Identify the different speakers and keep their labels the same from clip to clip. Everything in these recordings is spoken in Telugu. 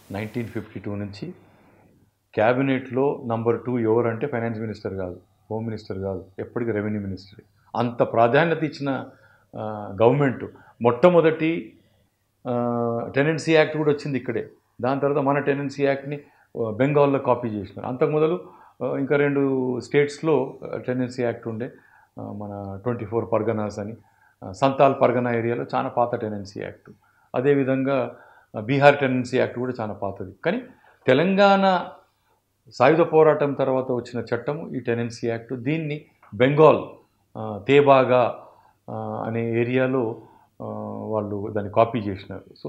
Speaker 1: నైన్టీన్ ఫిఫ్టీ టూ నుంచి క్యాబినెట్లో నంబర్ టూ ఎవరంటే ఫైనాన్స్ మినిస్టర్ కాదు హోమ్ మినిస్టర్ కాదు ఎప్పటికీ రెవెన్యూ మినిస్టర్ అంత ప్రాధాన్యత ఇచ్చిన ఆ, గవర్నమెంట్ మొట్టమొదటి టెనెన్సీ యాక్ట్ కూడా వచ్చింది ఇక్కడే దాని తర్వాత మన టెనెన్సీ యాక్ట్ని ఆ, బెంగాల్లో కాపీ చేసినారు అంతకు మొదలు ఆ, ఇంకా రెండు స్టేట్స్లో టెనెన్సీ యాక్ట్ ఉండే ఆ, మన ట్వంటీ ఫోర్ పర్గనాస్ అని ఆ, సంతాల్ పర్గనా ఏరియాలో చాలా పాత టెనెన్సీ యాక్ట్ అదేవిధంగా ఆ, బీహార్ టెనెన్సీ యాక్ట్ కూడా చాలా పాతది కానీ తెలంగాణ సాయుధ పోరాటం తర్వాత వచ్చిన చట్టము ఈ టెనెన్సీ యాక్ట్ దీన్ని బెంగాల్ ఆ, తేబాగా ఆ, అనే ఏరియాలో ఆ, వాళ్ళు దాన్ని కాపీ చేసినారు సో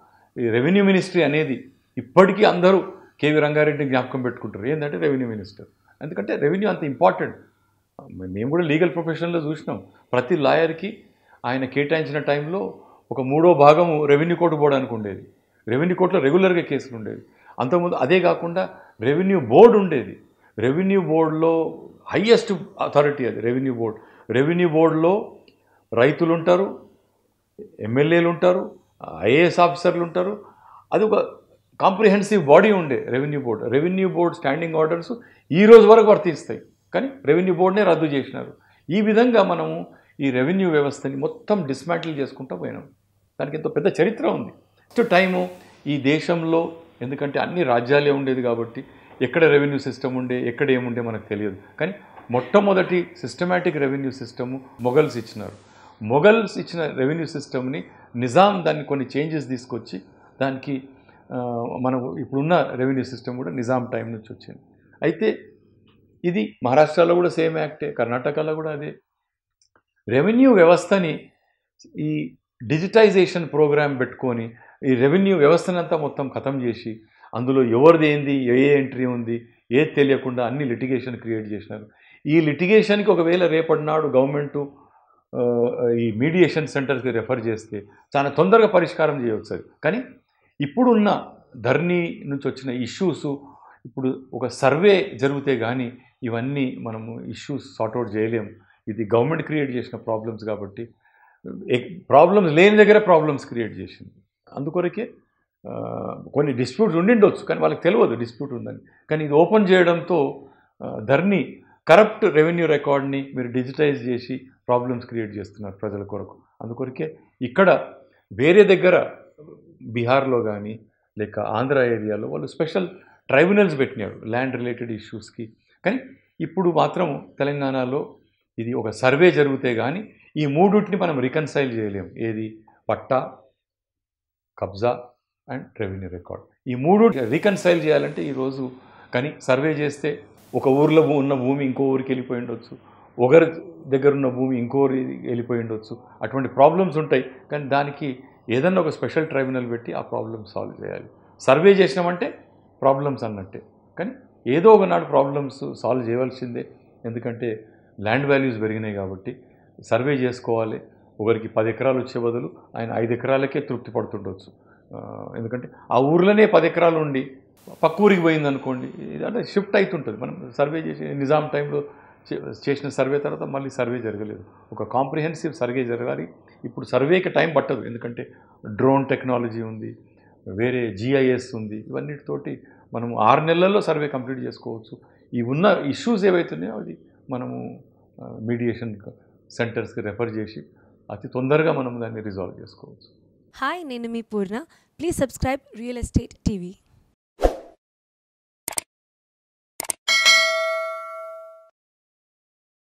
Speaker 1: ఈ రెవెన్యూ మినిస్ట్రీ అనేది ఇప్పటికీ అందరూ కేవీ రంగారెడ్డిని జ్ఞాపకం పెట్టుకుంటారు ఏంటంటే రెవెన్యూ మినిస్టర్ ఎందుకంటే రెవెన్యూ అంత ఇంపార్టెంట్ మేము కూడా లీగల్ ప్రొఫెషన్లో చూసినాం ప్రతి లాయర్కి ఆయన కేటాయించిన టైంలో ఒక మూడో భాగము రెవెన్యూ కోర్టు పోవడానికి ఉండేది రెవెన్యూ కోర్టులో రెగ్యులర్గా కేసులు ఉండేవి అంతకుముందు అదే కాకుండా రెవెన్యూ బోర్డు ఉండేది రెవెన్యూ బోర్డులో హయ్యెస్ట్ అథారిటీ అది రెవెన్యూ బోర్డు రెవెన్యూ బోర్డులో రైతులు ఉంటారు ఎమ్మెల్యేలు ఉంటారు ఐఏఎస్ ఆఫీసర్లు ఉంటారు అది ఒక కాంప్రిహెన్సివ్ బాడీ ఉండే revenue board revenue board standing orders ఈ రోజు వరకు వర్తిస్తాయి కానీ రెవెన్యూ బోర్డునే రద్దు చేసినారు ఈ విధంగా మనము ఈ రెవెన్యూ వ్యవస్థని మొత్తం డిస్మాంటిల్ చేసుకుంటూ పోయినాం దానికి ఎంతో పెద్ద చరిత్ర ఉంది ఫస్ట్ టైము ఈ దేశంలో ఎందుకంటే అన్ని రాజ్యాలే ఉండేది కాబట్టి ఎక్కడ రెవెన్యూ సిస్టమ్ ఉండే ఎక్కడ ఏముండే మనకు తెలియదు కానీ మొట్టమొదటి సిస్టమేటిక్ రెవెన్యూ సిస్టము మొఘల్స్ ఇచ్చినారు మొఘల్స్ ఇచ్చిన రెవెన్యూ సిస్టమ్ని నిజాం దాన్ని కొన్ని చేంజెస్ తీసుకొచ్చి దానికి ఆ, మనం ఇప్పుడున్న రెవెన్యూ సిస్టమ్ కూడా నిజాం టైం నుంచి వచ్చింది అయితే ఇది మహారాష్ట్రలో కూడా సేమ్ యాక్టే కర్ణాటకలో కూడా అదే రెవెన్యూ వ్యవస్థని ఈ డిజిటైజేషన్ ప్రోగ్రామ్ పెట్టుకొని ఈ రెవెన్యూ వ్యవస్థనంతా మొత్తం ఖతం చేసి అందులో ఎవరిది ఏంది ఏ ఏ ఎంట్రీ ఉంది ఏది తెలియకుండా అన్ని లిటిగేషన్ క్రియేట్ చేసినారు ఈ లిటిగేషన్కి ఒకవేళ రేపటి నాడు గవర్నమెంటు ఆ, ఈ మీడియేషన్ సెంటర్స్కి రెఫర్ చేస్తే చాలా తొందరగా పరిష్కారం చేయవచ్చు అది కానీ ఇప్పుడున్న ధర్నీ నుంచి వచ్చిన ఇష్యూస్ ఇప్పుడు ఒక సర్వే జరిగితే కానీ ఇవన్నీ మనము ఇష్యూస్ సార్ట్అవుట్ చేయలేము ఇది గవర్నమెంట్ క్రియేట్ చేసిన ప్రాబ్లమ్స్ కాబట్టి ప్రాబ్లమ్స్ లేని దగ్గర ప్రాబ్లమ్స్ క్రియేట్ చేసింది అందుకొరకే ఆ, కొన్ని డిస్ప్యూట్స్ ఉండిండొచ్చు కానీ వాళ్ళకి తెలియదు డిస్ప్యూట్ ఉందని కానీ ఇది ఓపెన్ చేయడంతో ఆ, ధర్ని కరప్ట్ రెవెన్యూ రికార్డ్ని మీరు డిజిటైజ్ చేసి ప్రాబ్లమ్స్ క్రియేట్ చేస్తున్నారు ప్రజల కొరకు అందుకొరకే ఇక్కడ వేరే దగ్గర బీహార్లో కానీ లేక ఆంధ్ర ఏరియాలో వాళ్ళు స్పెషల్ ట్రైబ్యునల్స్ పెట్టినారు ల్యాండ్ రిలేటెడ్ ఇష్యూస్కి కానీ ఇప్పుడు మాత్రం తెలంగాణలో ఇది ఒక సర్వే జరిగితే కానీ ఈ మూడుటిని మనం రికన్సైల్ చేయలేం ఏది పట్టా కబ్జా అండ్ రెవెన్యూ రికార్డ్ ఈ మూడు రికన్సైల్ చేయాలంటే ఈరోజు కానీ సర్వే చేస్తే ఒక ఊర్లో భూ- ఉన్న భూమి ఇంకో ఊరికి వెళ్ళిపోయి ఉండొచ్చు ఒకరి దగ్గర ఉన్న భూమి ఇంకోరి వెళ్ళిపోయి ఉండొచ్చు అటువంటి ప్రాబ్లమ్స్ ఉంటాయి కానీ దానికి ఏదన్నా ఒక స్పెషల్ ట్రైబ్యునల్ పెట్టి ఆ ప్రాబ్లమ్ సాల్వ్ చేయాలి సర్వే చేసినామంటే ప్రాబ్లమ్స్ అన్నట్టే కానీ ఏదో ఒకనాడు ప్రాబ్లమ్స్ సాల్వ్ చేయవలసిందే ఎందుకంటే ల్యాండ్ వాల్యూస్ పెరిగినాయి కాబట్టి సర్వే చేసుకోవాలి ఒకరికి పది ఎకరాలు వచ్చే బదులు ఆయన ఐదు ఎకరాలకే తృప్తి పడుతుండొచ్చు ఆ, ఎందుకంటే ఆ ఊర్లోనే పది ఎకరాలు ఉండి పక్క ఊరికి పోయింది అనుకోండి ఇది అంటే షిఫ్ట్ అవుతుంటుంది మనం సర్వే చేసి నిజాం టైంలో చే- చేసిన సర్వే తర్వాత మళ్ళీ సర్వే జరగలేదు ఒక కాంప్రిహెన్సివ్ సర్వే జరగాలి ఇప్పుడు సర్వేకి టైం పట్టదు ఎందుకంటే డ్రోన్ టెక్నాలజీ ఉంది వేరే జిఐఎస్ ఉంది ఇవన్నిటితోటి మనం ఆరు నెలల్లో సర్వే కంప్లీట్ చేసుకోవచ్చు ఈ ఉన్న ఇష్యూస్ ఏవైతున్నాయో అది మనము మీడియేషన్ సెంటర్స్కి రెఫర్ చేసి అతి తొందరగా మనం దాన్ని రిజాల్వ్ చేసుకోవచ్చు
Speaker 2: హాయ్ నేను మీ Purna please subscribe real estate TV